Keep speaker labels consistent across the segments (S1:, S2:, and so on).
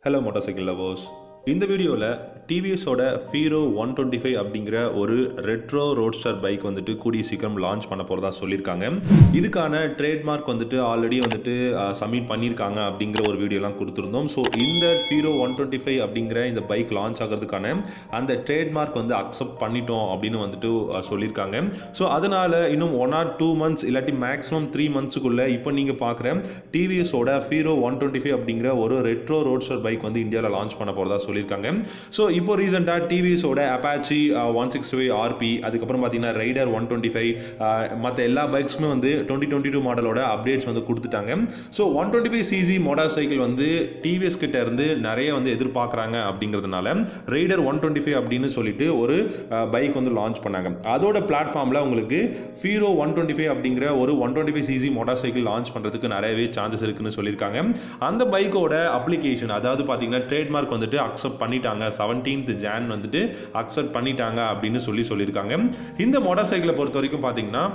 S1: hello motor cycle lovers இந்த வீடியோவில் டிவிஎஸோட ஃபீரோ ஒன் டுவெண்ட்டி ஃபைவ் அப்படிங்கிற ஒரு ரெட்ரோ ரோட்ஸ்டர் பைக் வந்துட்டு கூடிய சீக்கிரம் லான்ச் பண்ண போகிறதா சொல்லியிருக்காங்க இதுக்கான ட்ரேட்மார்க் வந்துட்டு ஆல்ரெடி வந்துட்டு சப்மிட் பண்ணியிருக்காங்க அப்படிங்கிற ஒரு வீடியோலாம் கொடுத்துருந்தோம் ஸோ இந்த ஃபீரோ ஒன் டுவெண்ட்டி ஃபைவ் அப்படிங்கிற இந்த பைக் லான்ச் ஆகிறதுக்கான அந்த ட்ரேட்மார்க் வந்து அக்செப்ட் பண்ணிட்டோம் அப்படின்னு வந்துட்டு அஹ், சொல்லியிருக்காங்க ஸோ அதனால் இன்னும் ஒன் ஆர் டூ மந்த்ஸ் இல்லாட்டி மேக்ஸிமம் த்ரீ மந்த்ஸுக்குள்ளே இப்போ நீங்கள் பார்க்குற டிவிஎஸோட ஃபீரோ ஒன் டுவெண்ட்டி ஃபைவ் அப்படிங்கிற ஒரு ரெட்ரோ ரோட்ஸ்டர் பைக் வந்து இந்தியாவில் லான்ச் பண்ண போகிறதா சொல்லியிருக்காங்க ஸோ இப்போ ரீசெண்டாக டிவிஎஸோட Apache one sixty five RP அதுக்கப்புறம் பார்த்தீங்கன்னா ரைடர் ஒன் டுவெண்ட்டி ஃபைவ் மற்ற எல்லா பைக்ஸுமே வந்து டுவெண்ட்டி டுவெண்ட்டி டூ மாடலோட அப்டேட்ஸ் வந்து கொடுத்துட்டாங்க so one twenty five CC motor cycle வந்து டிவிஎஸ் கிட்ட இருந்து நிறைய வந்து எதிர்பார்க்குறாங்க அப்படிங்கிறதுனால ரைடர் ஒன் டுவெண்ட்டி ஃபைவ் அப்படின்னு சொல்லிட்டு ஒரு பைக் வந்து லான்ச் பண்ணாங்க அதோட பிளாட்ஃபார்மில் உங்களுக்கு ஃபீரோ ஒன் டுவெண்ட்டி ஃபைவ் அப்படிங்கிற ஒரு one twenty five CC motor cycle launch பண்ணுறதுக்கு நிறையவே சான்சஸ் இருக்குன்னு சொல்லியிருக்காங்க அந்த பைக்கோட அப்ளிகேஷன் அதாவது பார்த்தீங்கன்னா ட்ரேட்மார்க் வந்துட்டு அக்செப்ட் பண்ணிட்டாங்க செவன்டீன்த் ஜான் வந்துட்டு அக்செப்ட் பண்ணிட்டாங்க அப்படின்னு சொல்லி சொல்லியிருக்காங்க இந்த மோட்டார் சைக்கிளை பொறுத்த வரைக்கும் பார்த்தீங்கன்னா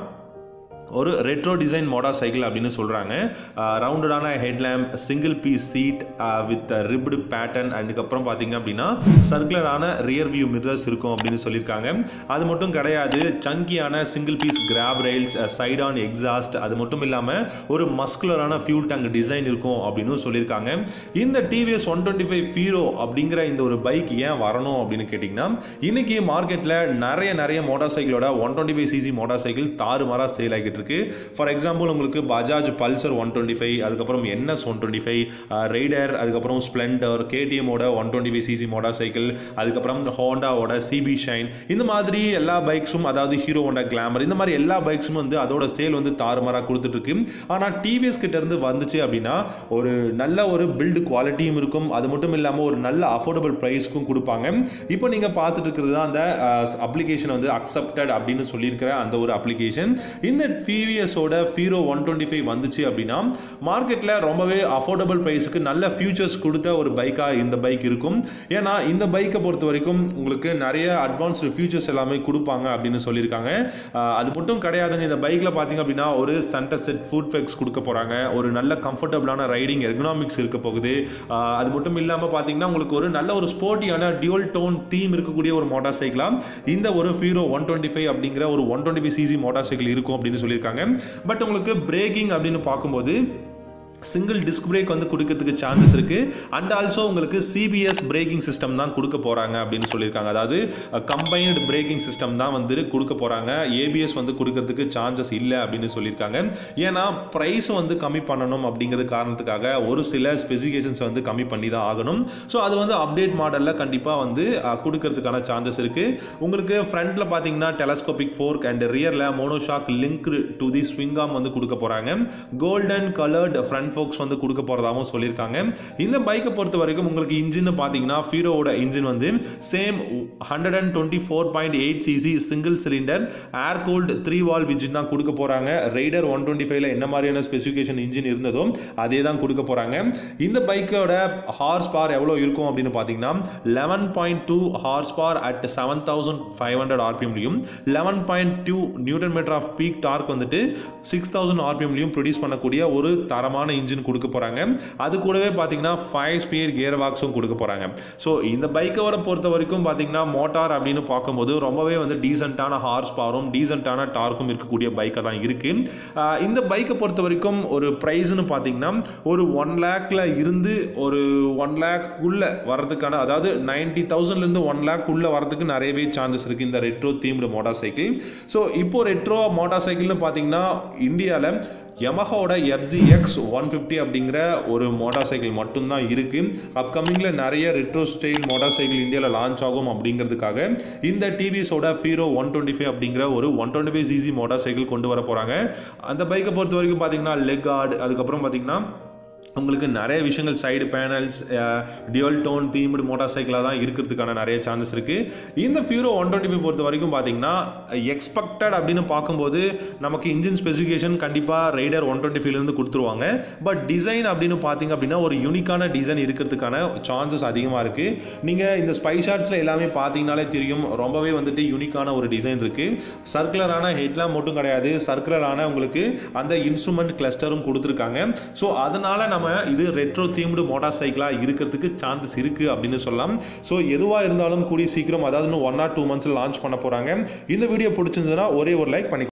S1: ஒரு ரெட்ரோ டிசைன் மோட்டார் சைக்கிள் அப்படின்னு சொல்கிறாங்க ரவுண்டடான headlamp single piece seat with ribbed pattern அதுக்கப்புறம் பார்த்தீங்க அப்படின்னா சர்க்குலரான ரியர் வியூ மிரர்ஸ் இருக்கும் அப்படின்னு சொல்லியிருக்காங்க அது மட்டும் கிடையாது சங்கியான single piece grab rails side on exhaust அது மட்டும் இல்லாமல் ஒரு மஸ்குலரான ஃபியூல் டேங்க் டிசைன் இருக்கும் அப்படின்னு சொல்லியிருக்காங்க இந்த TVS one twenty five Fiero அப்படிங்கிற இந்த ஒரு பைக் ஏன் வரணும் அப்படின்னு கேட்டிங்கன்னா இன்னைக்கு மார்க்கெட்டில் நிறைய நிறைய மோட்டார் சைக்கிளோட one twenty five CC motor cycle தாறுமாறாக சேல் ஆகிட்டு இருக்கு ஃபார் எக்ஸாம்பிள் உங்களுக்கு Bajaj Pulsar one twenty five அதுக்கப்புறம் NS one twenty five Raider அதுக்கப்புறம் ஸ்ப்ளெண்டர் கேடிஎம்மோட one twenty five CC motor cycle அதுக்கப்புறம் ஹோண்டாவோட சிபி ஷைன் இந்த மாதிரி எல்லா பைக்ஸும் அதாவது ஹீரோ ஹோண்டா கிளாமர் இந்த மாதிரி எல்லா பைக்ஸும் வந்து அதோட சேல் வந்து தாறுமாறாக கொடுத்துட்டு இருக்கு ஆனால் டிவிஎஸ் கிட்ட இருந்து வந்துச்சு அப்படின்னா ஒரு நல்ல ஒரு பில்டு குவாலிட்டியும் இருக்கும் அது மட்டும் இல்லாமல் ஒரு நல்ல அஃபோர்டபுள் ப்ரைஸ்க்கும் கொடுப்பாங்க இப்போ நீங்கள் பார்த்துட்டு இருக்கிறது தான் அந்த அப்ளிகேஷன் வந்து அக்செப்டட் அப்படின்னு சொல்லியிருக்கிற அந்த ஒரு அப்ளிகேஷன் இந்த டிவிஎஸோட ஃபீரோ ஒன் டுவெண்ட்டி ஃபைவ் வந்துச்சு அப்படின்னா மார்க்கெட்டில் ரொம்பவே அஃபோர்டபுள் ப்ரைஸுக்கு நல்ல ஃபியூச்சர்ஸ் கொடுத்த ஒரு பைக்காக இந்த பைக் இருக்கும் ஏன்னா இந்த பைக்கை பொறுத்த வரைக்கும் உங்களுக்கு நிறைய அட்வான்ஸ்டு ஃபியூச்சர்ஸ் எல்லாமே கொடுப்பாங்க அப்படின்னு சொல்லியிருக்காங்க ஆஹ் அது மட்டும் கிடையாதுங்க இந்த பைக்கில் பார்த்தீங்க அப்படின்னா ஒரு சென்டர் செட் ஃபுட் ஃபெக்ஸ் கொடுக்க போகிறாங்க ஒரு நல்ல கம்ஃபர்டபுளான ரைடிங் எர்கனாமிக்ஸ் இருக்க போகுது ஆஹ் அது மட்டும் இல்லாமல் பார்த்தீங்கன்னா உங்களுக்கு ஒரு நல்ல ஒரு ஸ்போர்ட்டியான டியூல் டோன் தீம் இருக்கக்கூடிய ஒரு மோட்டார் சைக்கிளாக இந்த ஒரு ஃபீரோ ஒன் டுவெண்ட்டி ஃபைவ் அப்படிங்கிற ஒரு one twenty five CC motor cycle இருக்கும் அப்படின்னு சொல்லியிருக்காங்க பட் உங்களுக்கு பிரேக்கிங் அப்படின்னு பார்க்கும்போது சிங்கிள் டிஸ்க் பிரேக் வந்து கொடுக்கறதுக்கு சான்சஸ் இருக்கு அண்ட் ஆல்சோ உங்களுக்கு சிபிஎஸ் பிரேக்கிங் சிஸ்டம் தான் கொடுக்க போறாங்க அப்படின்னு சொல்லியிருக்காங்க அதாவது கம்பைன்டு பிரேக்கிங் சிஸ்டம் தான் வந்து கொடுக்க போறாங்க ஏபிஎஸ் வந்து கொடுக்கறதுக்கு சான்சஸ் இல்லை அப்படின்னு சொல்லியிருக்காங்க ஏன்னா ப்ரைஸ் வந்து கம்மி பண்ணணும் அப்படிங்கிறது காரணத்துக்காக ஒரு சில ஸ்பெசிஃபிகேஷன்ஸ் வந்து கம்மி பண்ணி தான் ஆகணும் ஸோ அது வந்து அப்டேட் மாடலில் கண்டிப்பாக வந்து அஹ், கொடுக்கறதுக்கான சான்சஸ் இருக்கு உங்களுக்கு ஃப்ரண்ட்ல பார்த்தீங்கன்னா டெலஸ்கோபிக் ஃபோர்க் அண்ட் ரியரில் monoshock link to the swingarm வந்து கொடுக்க போறாங்க கோல்டன் கலர்டு ஃப்ரண்ட் ஃபோக்ஸ் வந்து கொடுக்க போகிறதாகவும் சொல்லியிருக்காங்க இந்த பைக்கை பொறுத்த வரைக்கும் உங்களுக்கு இன்ஜின் பார்த்தீங்கன்னா ஃபீரோவோட இன்ஜின் வந்து same hundred and twenty four point eight CC single cylinder air cooled three valve engine தான் கொடுக்க போகிறாங்க ரைடர் ஒன் டுவெண்ட்டி ஃபைவ்ல என்ன மாதிரியான ஸ்பெசிஃபிகேஷன் இன்ஜின் இருந்ததோ அதே தான் கொடுக்க போகிறாங்க இந்த பைக்கோட ஹார்ஸ் பவர் எவ்வளோ இருக்கும் அப்படின்னு பார்த்தீங்கன்னா eleven point two horse power at seven thousand five hundred ஆர்பிஎம்லையும் eleven point two newton metre of peak torque வந்துட்டு சிக்ஸ் தௌசண்ட் ஆர்பிஎம்லையும் ப்ரொடியூஸ் பண்ணக்கூடிய ஒரு தரமான இன்ஜின் கொடுக்க போகிறாங்க அது கூடவே பார்த்தீங்கன்னா ஃபைவ் ஸ்பீட் கியர் பாக்ஸும் கொடுக்க போகிறாங்க ஸோ இந்த பைக்கோட பொறுத்த வரைக்கும் பார்த்தீங்கன்னா மோட்டார் அப்படின்னு பார்க்கும்போது ரொம்பவே வந்து டீசெண்டான ஹார்ஸ் பவரும் டீசெண்டான டார்க்கும் இருக்கக்கூடிய பைக்காக தான் இருக்குது இந்த பைக்கை பொறுத்த வரைக்கும் ஒரு ப்ரைஸ்னு பார்த்தீங்கன்னா ஒரு ஒன் லேக்கில் இருந்து ஒரு ஒன் லேக்குள்ள வரதுக்கான அதாவது நைன்டி தௌசண்ட்லேருந்து ஒன் லேக் உள்ள வரதுக்கு நிறையவே சான்சஸ் இருக்குது இந்த retro themed motor cycle so இப்போ ரெட்ரோ மோட்டார் சைக்கிள்னு பார்த்தீங்கன்னா இந்தியாவில் யமஹாவோட எஃப்ஜி எக்ஸ் ஒன் ஃபிஃப்டி அப்படிங்கிற ஒரு மோட்டார் சைக்கிள் மட்டும்தான் இருக்குது அப்கமிங்கில் நிறைய ரெட்ரோ ஸ்டைல் மோட்டார் சைக்கிள் இந்தியாவில் லான்ச் ஆகும் அப்படிங்கிறதுக்காக இந்த டிவிஸோட ஃபீரோ ஒன் டுவெண்ட்டி ஃபைவ் அப்படிங்கிற ஒரு one twenty five CC motor cycle கொண்டு வர போகிறாங்க அந்த பைக்கை பொறுத்த வரைக்கும் பார்த்தீங்கன்னா லெக் கார்டு அதுக்கப்புறம் பார்த்தீங்கன்னா உங்களுக்கு நிறைய விஷயங்கள் side panels dual tone themed motor சைக்கிளாக தான் இருக்கிறதுக்கான நிறைய சான்சஸ் இருக்குது இந்த ஃபியூரோ ஒன் டுவெண்ட்டி ஃபைவ் பொறுத்த வரைக்கும் பார்த்தீங்கன்னா எக்ஸ்பெக்டட் அப்படின்னு பார்க்கும்போது நமக்கு இன்ஜின் ஸ்பெசிஃபிகேஷன் கண்டிப்பாக ரைடர் ஒன் டுவெண்ட்டி ஃபைவ்லேருந்து கொடுத்துருவாங்க பட் டிசைன் அப்படின்னு பார்த்தீங்க அப்படின்னா ஒரு யூனிக்கான டிசைன் இருக்கிறதுக்கான சான்சஸ் அதிகமாக இருக்குது நீங்கள் இந்த ஸ்பை ஷாட்ஸில் எல்லாமே பார்த்தீங்கனாலே தெரியும் ரொம்பவே வந்துட்டு யூனிக்கான ஒரு டிசைன் இருக்குது சர்க்குலரான ஹெட்லாம் மட்டும் கிடையாது சர்க்குலரான உங்களுக்கு அந்த இன்ஸ்ட்ருமெண்ட் கிளஸ்டரும் கொடுத்துருக்காங்க ஸோ அதனால் நம்ம இல்லாமல் இது ரெட்ரோ தீம்டு மோட்டார் சைக்கிளாக இருக்கிறதுக்கு சான்சஸ் இருக்குது அப்படின்னு சொல்லலாம் ஸோ எதுவாக இருந்தாலும் கூடிய சீக்கிரம் அதாவது இன்னும் ஒன் ஆர் டூ மந்த்ஸில் லான்ச் பண்ண போகிறாங்க இந்த வீடியோ பிடிச்சிருந்ததுன்னா ஒரே ஒரு லைக் பண்ணி